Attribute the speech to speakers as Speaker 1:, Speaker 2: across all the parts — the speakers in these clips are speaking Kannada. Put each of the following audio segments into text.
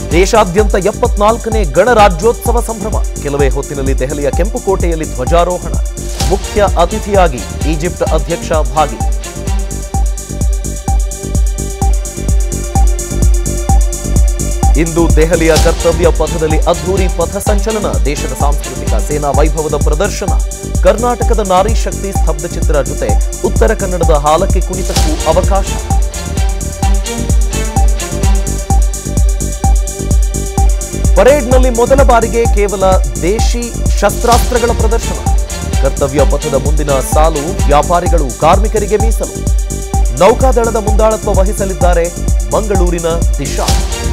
Speaker 1: ದೇಶಾದ್ಯಂತ ಎಪ್ಪತ್ನಾಲ್ಕನೇ ಗಣರಾಜ್ಯೋತ್ಸವ ಸಂಭ್ರಮ ಕೆಲವೇ ಹೊತ್ತಿನಲ್ಲಿ ದೆಹಲಿಯ ಕೆಂಪುಕೋಟೆಯಲ್ಲಿ ಧ್ವಜಾರೋಹಣ ಮುಖ್ಯ ಅತಿಥಿಯಾಗಿ ಈಜಿಪ್ಟ್ ಅಧ್ಯಕ್ಷ ಭಾಗಿ ಇಂದು ದೆಹಲಿಯ ಕರ್ತವ್ಯ ಪಥದಲ್ಲಿ ಅದ್ಧೂರಿ ಪಥ ಸಂಚಲನ ದೇಶದ ಸಾಂಸ್ಕೃತಿಕ ಸೇನಾ ವೈಭವದ ಪ್ರದರ್ಶನ ಕರ್ನಾಟಕದ ನಾರಿ ಶಕ್ತಿ ಸ್ತಬ್ಧಚಿತ್ರ ಜೊತೆ ಉತ್ತರ ಕನ್ನಡದ ಹಾಲಕ್ಕೆ ಕುಣಿತಕ್ಕೂ ಅವಕಾಶ ಪರೇಡ್ನಲ್ಲಿ ಮೊದಲ ಬಾರಿಗೆ ಕೇವಲ ದೇಶಿ ಶಸ್ತ್ರಾಸ್ತ್ರಗಳ ಪ್ರದರ್ಶನ ಕರ್ತವ್ಯ ಪಥದ ಮುಂದಿನ ಸಾಲು ವ್ಯಾಪಾರಿಗಳು ಕಾರ್ಮಿಕರಿಗೆ ಮೀಸಲು ನೌಕಾದಳದ ಮುಂದಾಳತ್ವ ವಹಿಸಲಿದ್ದಾರೆ ಮಂಗಳೂರಿನ ದಿಶಾ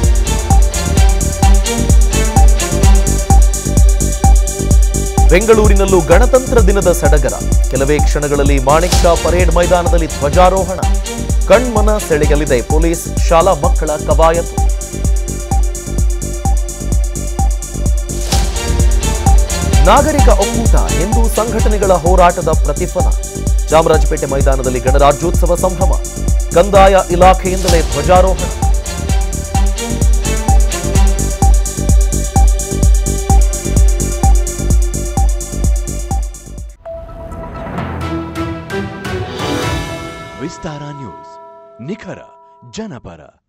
Speaker 1: ಬೆಂಗಳೂರಿನಲ್ಲೂ ಗಣತಂತ್ರ ದಿನದ ಸಡಗರ ಕೆಲವೇ ಕ್ಷಣಗಳಲ್ಲಿ ಮಾಣಿಕ್ ಶಾ ಪರೇಡ್ ಮೈದಾನದಲ್ಲಿ ಧ್ವಜಾರೋಹಣ ಕಣ್ಮನ ಸೆಳೆಯಲಿದೆ ಪೊಲೀಸ್ ಶಾಲಾ ಮಕ್ಕಳ ಕವಾಯತು ನಾಗರಿಕ ಒಕ್ಕೂಟ ಹಿಂದೂ ಸಂಘಟನೆಗಳ ಹೋರಾಟದ ಪ್ರತಿಫಲ ಚಾಮರಾಜಪೇಟೆ ಮೈದಾನದಲ್ಲಿ ಗಣರಾಜ್ಯೋತ್ಸವ ಸಂಭ್ರಮ ಕಂದಾಯ ಇಲಾಖೆಯಿಂದಲೇ ಧ್ವಜಾರೋಹಣ
Speaker 2: ವಿಸ್ತಾರ ನ್ಯೂಸ್ ನಿಖರ ಜನಪರ